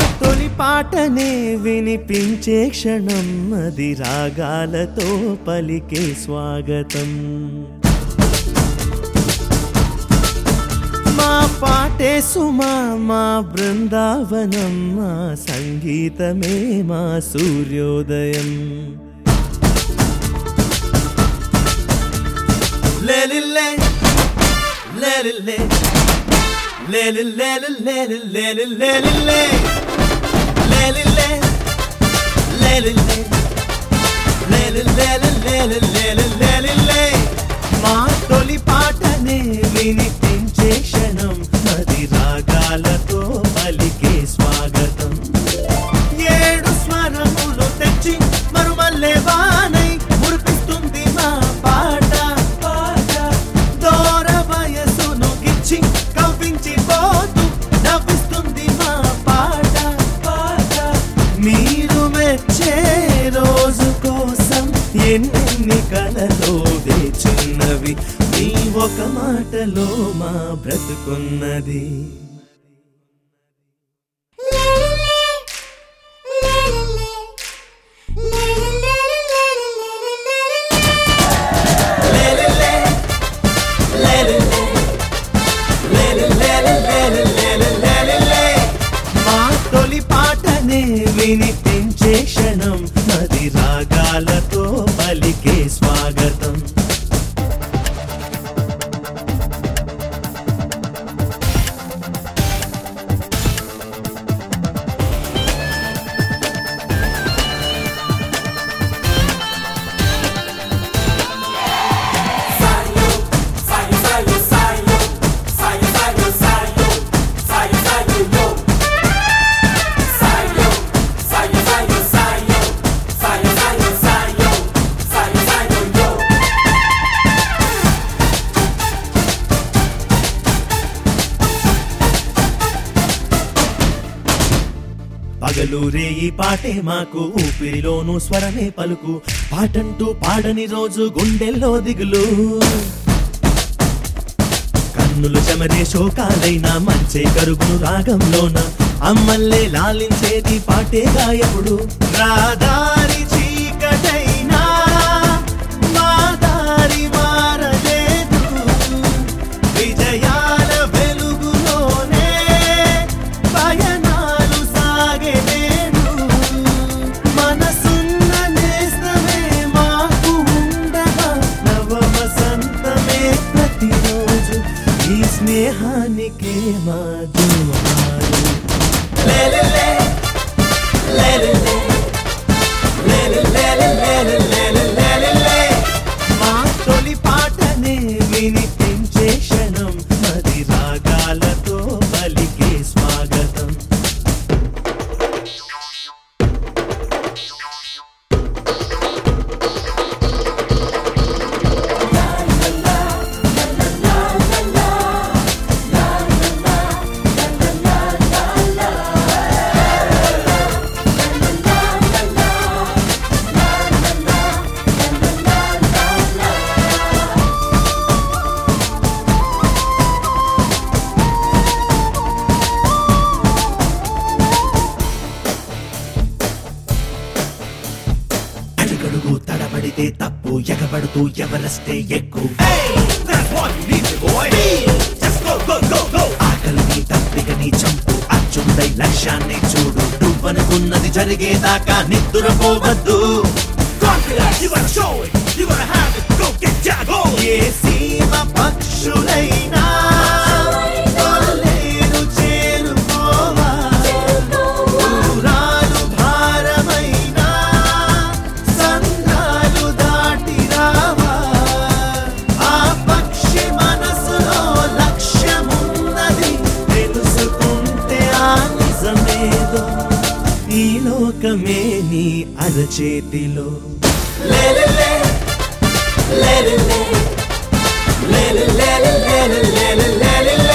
తొలి పాటనే వినిపించే క్షణం అది రాగాలతో పలికే స్వాగతం మా పాటే సుమా మా బృందావనం మా సంగీతమే మా సూర్యోదయం లేలిల్లే లేలిల్లే లేలిల్లే లేలిల్లే లేలిల్లే లేలిల్లే లేలిల్లే లేలిల్లే మా తొలి పాటనే వినిపించే క్షణం అది రాగాలతో పలికే స్వాగతం ఏడు స్వరములు తెచ్చి మరుమల్లే వానై మురిపిస్తుంది మా పాట పాట దూర వయసును గిచ్చి కవ్వించి పోతూ నవ్విస్తుంది మా పాట పాట మీరు మెచ్చే రోజు కోసం ఎన్నెన్ని కలలో వేచున్నవి మీ ఒక మాటలో మా బ్రతుకున్నది లేలిల్లే, లేలిల్లే, లేలిల్లే, లేలిల్లే, లేలిల్లే. మా తొలి పాటనే వినిపించే క్షణం అది రాగాలతో పలికే స్వాగతం పగలూరే ఈ పాటే మాకు ఊపిరిలోను స్వరమే పలుకు పాటంటూ పాడని రోజు గుండెల్లో దిగులు కన్నులు చెమరే శోకాలైన మంచే కరుగును రాగంలోన అమ్మల్లే లాలించేది పాటే గాయకుడు రాదారి చీకటైనా మా దారి మారలేదు విజయాల వెలుగులోనే పయనాలు సాగేను మనసున్న నేస్తమే మాకు ఉండగా నవ వసంతమే ప్రతిరోజు ఈ స్నేహానికే మా జోహారు లేలిలే, లేలిలే, లేలిలే, లేలిలే, లేలిలే. మా తొలి పాటనే వినిపించే క్షణం అది రాగాలతో పలికే స్వాగతం అడుగడుగు తడబడితే తప్పు ఎగబడుతూ ఎవరస్తే ఎక్కువ ఆకలిని తప్పికని చంపు అచ్చుండై లక్ష్యాన్ని చూడు నువ్వనుకున్నది జరిగేదాకా నిద్రపోవద్దు ఏ సీమ పక్షులైనా కొల్లేరు చేరుకోవా దూరాలు భారమైనా సంద్రాలు దాటి రావా ఆ పక్షి మనసులో లక్ష్యమున్నది తెలుసుకుంటే ఆ నిజమేదో ఈ లోకమే నీ అరచేతిలో లేలిలే, లేలిలే, లేలిలే, లేలిలే, లేలిలే.